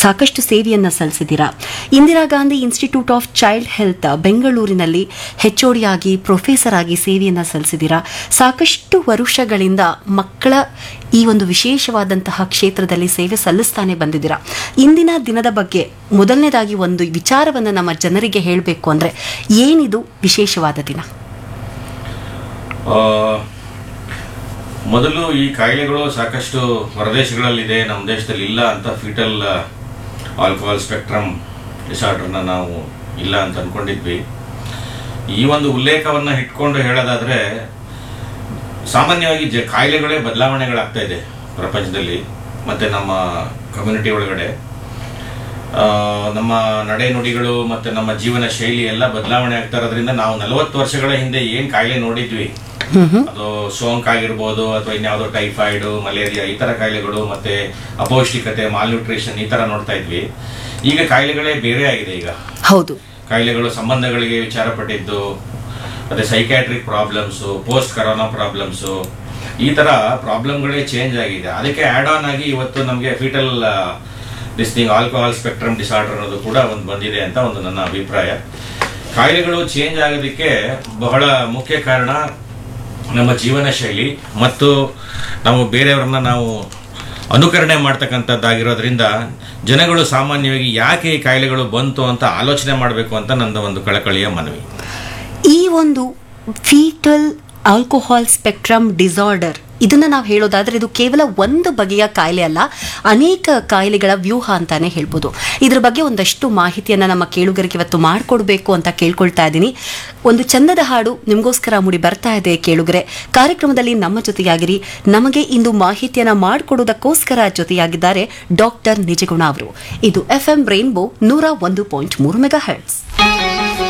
ಸಾಕಷ್ಟು ಸೇವೆಯನ್ನ ಸಲ್ಲಿಸಿದ್ದೀರಾ Indira Gandhi institute of child health ಬೆಂಗಳೂರಿನಲ್ಲಿ ಹೆಚ್ಚೋಡಿಯಾಗಿ ಪ್ರೊಫೆಸರ್ ಆಗಿ ಸೇವೆಯನ್ನ ಸಲ್ಲಿಸಿದ್ದೀರಾ ಸಾಕಷ್ಟು ವರ್ಷಗಳಿಂದ ಮಕ್ಕಳ ಈ ಒಂದು ವಿಶೇಷವಾದಂತಹ ಕ್ಷೇತ್ರದಲ್ಲಿ ಸೇವೆ ಸಲ್ಲಿಸ್ತಾನೆ ಬಂದಿದ್ದೀರಾ ಇಂದಿನ ದಿನದ ಬಗ್ಗೆ ಮೊದಲನೇದಾಗಿ ಒಂದು ವಿಚಾರವನ್ನು ನಮ್ಮ ಜನರಿಗೆ ಹೇಳಬೇಕು ಅಂದ್ರೆ ಏನಿದು ವಿಶೇಷವಾದ ದಿನ ಆ, ಮೊದಲು ಈ ಕಾಯಿಲೆಗಳು ಸಾಕಷ್ಟು ಹೊರದೇಶಗಳಲ್ಲಿದೆ ನಮ್ಮ ದೇಶದಲ್ಲಿ ಇಲ್ಲ ಅಂತ ಫೀಟಲ್ ಆಲ್ಕೋಹಾಲ್ ಸ್ಪೆಕ್ಟ್ರಮ್ ಡಿಸಾರ್ಡರ್ನ ನಾವು ಇಲ್ಲ ಅಂತ ಅನ್ಕೊಂಡಿದ್ವಿ ಈ ಒಂದು ಉಲ್ಲೇಖವನ್ನ ಇಟ್ಕೊಂಡು ಹೇಳೋದಾದ್ರೆ ಸಾಮಾನ್ಯವಾಗಿ ಜ ಕಾಯಿಲೆಗಳೇ ಬದಲಾವಣೆಗಳಾಗ್ತಾ ಇದೆ ಪ್ರಪಂಚದಲ್ಲಿ ಮತ್ತೆ ನಮ್ಮ ಕಮ್ಯುನಿಟಿ ಒಳಗಡೆ ಆ, ನಮ್ಮ ನಡೆ ನುಡಿಗಳು ಮತ್ತೆ ನಮ್ಮ ಜೀವನ ಶೈಲಿ ಎಲ್ಲ ಬದಲಾವಣೆ ಆಗ್ತಾ ಇರೋದ್ರಿಂದ ನಾವು ನಲವತ್ತು ವರ್ಷಗಳ ಹಿಂದೆ ಏನ್ ಕಾಯಿಲೆ ನೋಡಿದ್ವಿ ಅದು ಸೋಂಕ್ ಆಗಿರ್ಬೋದು ಅಥವಾ ಇನ್ಯಾವುದೋ ಟೈಫಾಯ್ಡ್ ಮಲೇರಿಯಾ ಈ ತರ ಕಾಯಿಲೆಗಳು ಮತ್ತೆ ಅಪೌಷ್ಟಿಕತೆ ಮಾಲ್ನ್ಯೂಟ್ರಿಷನ್ ಈ ತರ ನೋಡ್ತಾ ಇದ್ವಿ ಈಗ ಕಾಯಿಲೆಗಳೇ ಬೇರೆ ಆಗಿದೆ ಈಗ ಹೌದು ಕಾಯಿಲೆಗಳು ಸಂಬಂಧಗಳಿಗೆ ವಿಚಾರ ಪಟ್ಟಿದ್ದು ಮತ್ತೆ psychiatric problems post corona problems ಈ ತರ ಪ್ರಾಬ್ಲಮ್ಗಳೇ ಚೇಂಜ್ ಆಗಿದೆ ಅದಕ್ಕೆ ಆಡ್ ಆನ್ ಆಗಿ ಇವತ್ತು ನಮಗೆ fetal this thing alcohol spectrum disorder ಅನ್ನೋದು ಕೂಡ ಒಂದು ಬಂದಿದೆ ಅಂತ ಒಂದು ನನ್ನ ಅಭಿಪ್ರಾಯ ಕಾಯಿಲೆಗಳು ಚೇಂಜ್ ಆಗೋದಕ್ಕೆ ಬಹಳ ಮುಖ್ಯ ಕಾರಣ ನಮ್ಮ ಜೀವನ ಶೈಲಿ ಮತ್ತು ನಾವು ಬೇರೆಯವ್ರನ್ನ ನಾವು ಅನುಕರಣೆ ಮಾಡ್ತಕ್ಕಂಥದ್ದಾಗಿರೋದ್ರಿಂದ ಜನಗಳು ಸಾಮಾನ್ಯವಾಗಿ ಯಾಕೆ ಈ ಕಾಯಿಲೆಗಳು ಬಂತು ಅಂತ ಆಲೋಚನೆ ಮಾಡಬೇಕು ಅಂತ ನನ್ನ ಒಂದು ಕಳಕಳಿಯ ಮನವಿ ಈ ಒಂದು ಫೀಟಲ್ ಆಲ್ಕೋಹಾಲ್ ಸ್ಪೆಕ್ಟ್ರಮ್ ಡಿಸಾರ್ಡರ್ ಇದನ್ನ ನಾವು ಹೇಳೋದಾದ್ರೆ ಇದು ಕೇವಲ ಒಂದು ಬಗೆಯ ಕಾಯಿಲೆ ಅಲ್ಲ ಅನೇಕ ಕಾಯಿಲೆಗಳ ವ್ಯೂಹ ಅಂತಾನೆ ಹೇಳ್ಬೋದು ಇದ್ರ ಬಗ್ಗೆ ಒಂದಷ್ಟು ಮಾಹಿತಿಯನ್ನ ನಮ್ಮ ಕೇಳುಗರಿಗೆ ಇವತ್ತು ಮಾಡಿಕೊಡ್ಬೇಕು ಅಂತ ಕೇಳ್ಕೊಳ್ತಾ ಇದ್ದೀನಿ ಒಂದು ಚಂದದ ಹಾಡು ನಿಮಗೋಸ್ಕರ ಮುಡಿ ಬರ್ತಾ ಇದೆ ಕೇಳುಗರೆ ಕಾರ್ಯಕ್ರಮದಲ್ಲಿ ನಮ್ಮ ಜೊತೆಯಾಗಿರಿ ನಮಗೆ ಇಂದು ಮಾಹಿತಿಯನ್ನ ಮಾಡಿಕೊಡೋದಕ್ಕೋಸ್ಕರ ಜೊತೆಯಾಗಿದ್ದಾರೆ ಡಾಕ್ಟರ್ ನಿಜಗುಣ ಅವರು ಇದು ಎಫ್ ಎಂ ರೈನ್ಬೋ ನೂರ ಒಂದು ಪಾಯಿಂಟ್ ಮೂರು ಮೆಗಾ ಹೆರ್ಟ್ಸ್